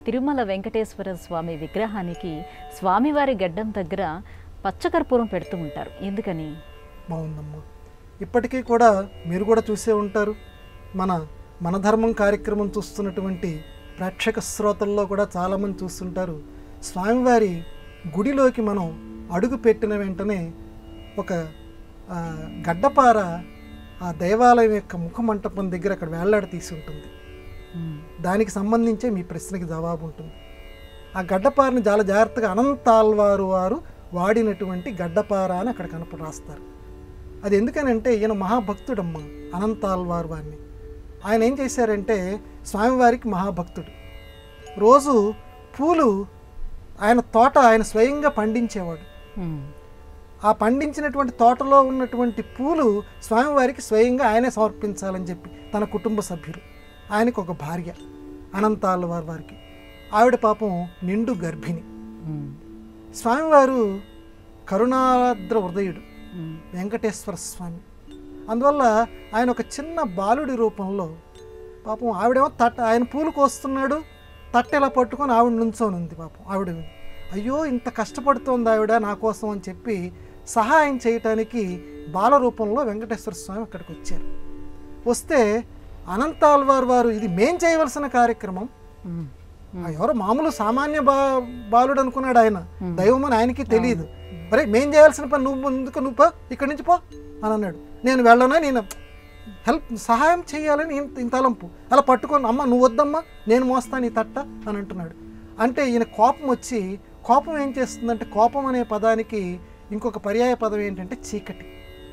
తిరుమల వెంకటేశ్వర స్వామి విగ్రహానికి స్వామివారి గడ్డం దగ్గర పచ్చకర్పూరం పెడుతూ ఉంటారు ఎందుకని బాగుందమ్మా ఇప్పటికీ కూడా మీరు కూడా చూసే ఉంటారు మన మన ధర్మం కార్యక్రమం చూస్తున్నటువంటి ప్రేక్షక శ్రోతల్లో కూడా చాలామంది చూస్తుంటారు స్వామివారి గుడిలోకి మనం అడుగు పెట్టిన వెంటనే ఒక ఆ, గడ్డపార ఆ దేవాలయం యొక్క ముఖమంటపం దగ్గర అక్కడ వేళ్లాడ తీసి ఉంటుంది దానికి సంబంధించే మీ ప్రశ్నకి జవాబు ఉంటుంది ఆ గడ్డపారని చాలా జాగ్రత్తగా అనంతాల్వారు వారు వాడినటువంటి గడ్డపార అని అక్కడ కనప రాస్తారు అది ఎందుకనంటే ఈయన మహాభక్తుడమ్మ అనంతాల్వారు వారిని ఆయన ఏం చేశారంటే స్వామివారికి మహాభక్తుడు రోజు పూలు ఆయన తోట ఆయన స్వయంగా పండించేవాడు ఉమ్. ఆ పండించినటువంటి తోటలో ఉన్నటువంటి పూలు స్వామివారికి స్వయంగా ఆయనే సమర్పించాలని చెప్పి తన కుటుంబ సభ్యులు ఆయనకు ఒక భార్య అనంతాల వారి వారికి ఆవిడ పాపం నిండు గర్భిణి ఉమ్. స్వామివారు కరుణాద్ర హృదయుడు ఉమ్. వెంకటేశ్వర స్వామి అందువల్ల ఆయన ఒక చిన్న బాలుడి రూపంలో పాపం ఆవిడేమో తట్ట ఆయన పూలు కోస్తున్నాడు తట్ట ఇలా పట్టుకొని ఆవిడ నుంచొని ఉంది పాపం ఆవిడ అయ్యో ఇంత కష్టపడుతోంది ఆవిడ నా కోసం అని చెప్పి సహాయం చేయటానికి బాల రూపంలో వెంకటేశ్వర స్వామి అక్కడికి వచ్చారు వస్తే అనంతాల్వార్ వారు ఇది మేం చేయవలసిన కార్యక్రమం ఉమ్. ఆ ఎవరో మామూలు సామాన్య బా బాలుడు అనుకున్నాడు ఆయన దైవం అని ఆయనకి తెలియదు అరే మేం చేయాల్సిన పని నువ్వు ముందుకు నువ్వు పో ఇక్కడి నుంచి పో అని అన్నాడు నేను వెళ్ళనా నేను హెల్ప్ సహాయం చేయాలని ఇంత ఇంత తలంపు అలా పట్టుకొని అమ్మ నువ్వు వద్దమ్మా నేను మోస్తాను ఈ తట్ట అని అంటున్నాడు అంటే ఈయన కోపం వచ్చి కోపం ఏం చేస్తుందంటే కోపం అనే పదానికి ఇంకొక పర్యాయ పదం ఏంటంటే చీకటి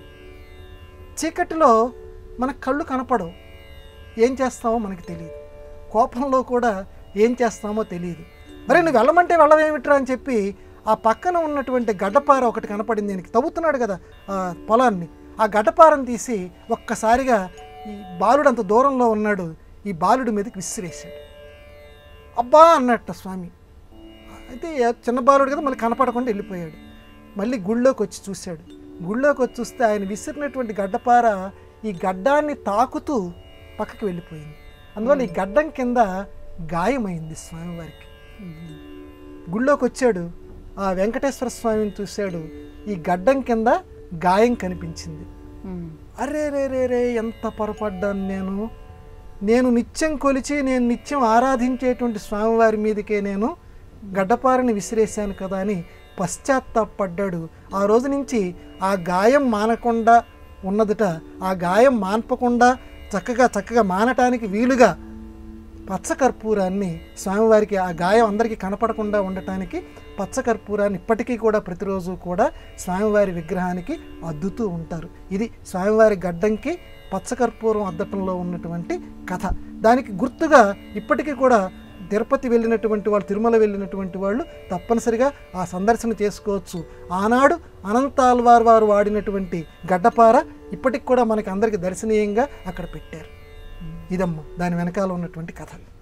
చీకటిలో మన కళ్ళు కనపడవు ఏం చేస్తామో మనకి తెలియదు కోపంలో కూడా ఏం చేస్తామో తెలియదు మరి నువ్వు వెళ్ళమంటే వెళ్ళవేమిట్రా అని చెప్పి ఆ పక్కన ఉన్నటువంటి గడ్డపార ఒకటి కనపడింది దీనికి తవ్వుతున్నాడు కదా ఆ పొలాన్ని ఆ గడ్డపారను తీసి ఒక్కసారిగా ఈ బాలుడు అంత దూరంలో ఉన్నాడు ఈ బాలుడి మీదకి విసిరేశాడు అబ్బా అన్నట్ట స్వామి అయితే ఏ- చిన్న బాలుడు కదా మళ్ళీ కనపడకుండా వెళ్ళిపోయాడు మళ్ళీ గుళ్ళోకి వచ్చి చూశాడు గుళ్ళోకి వచ్చి చూస్తే ఆయన విసిరినటువంటి గడ్డపార ఈ గడ్డాన్ని తాకుతూ పక్కకి వెళ్ళిపోయింది అందువల్ల ఈ గడ్డం కింద గాయమైంది స్వామివారికి గుళ్ళోకి వచ్చాడు ఆ వెంకటేశ్వర స్వామిని చూశాడు ఈ గడ్డం కింద గాయం కనిపించింది ఉమ్. అరే రే రే రే ఎంత పొరపడ్డాను నేను నేను నిత్యం కొలిచి నేను నిత్యం ఆరాధించేటువంటి స్వామివారి మీదకే నేను గడ్డపారని విసిరేశాను కదా అని పశ్చాత్తాపడ్డాడు ఆ రోజు నుంచి ఆ గాయం మానకుండా ఉన్నదట ఆ గాయం మాన్పకుండా చక్కగా చక్కగా మానటానికి వీలుగా పచ్చకర్పూరాన్ని స్వామివారికి ఆ గాయం అందరికీ కనపడకుండా ఉండటానికి పచ్చకర్పూరాన్ని ఇప్పటికీ కూడా ప్రతిరోజు కూడా స్వామివారి విగ్రహానికి అద్దుతూ ఉంటారు ఇది స్వామివారి గడ్డంకి పచ్చకర్పూరం అద్దటంలో ఉన్నటువంటి కథ దానికి గుర్తుగా ఇప్పటికీ కూడా తిరుపతి వెళ్ళినటువంటి వాళ్ళు తిరుమల వెళ్ళినటువంటి వాళ్ళు తప్పనిసరిగా ఆ సందర్శన చేసుకోవచ్చు ఆనాడు అనంతాల్వార్ వారు వాడినటువంటి గడ్డపార ఇప్పటికి కూడా మనకి అందరికి దర్శనీయంగా అక్కడ పెట్టారు ఇదమ్మా దాని వెనకాల ఉన్నటువంటి కథ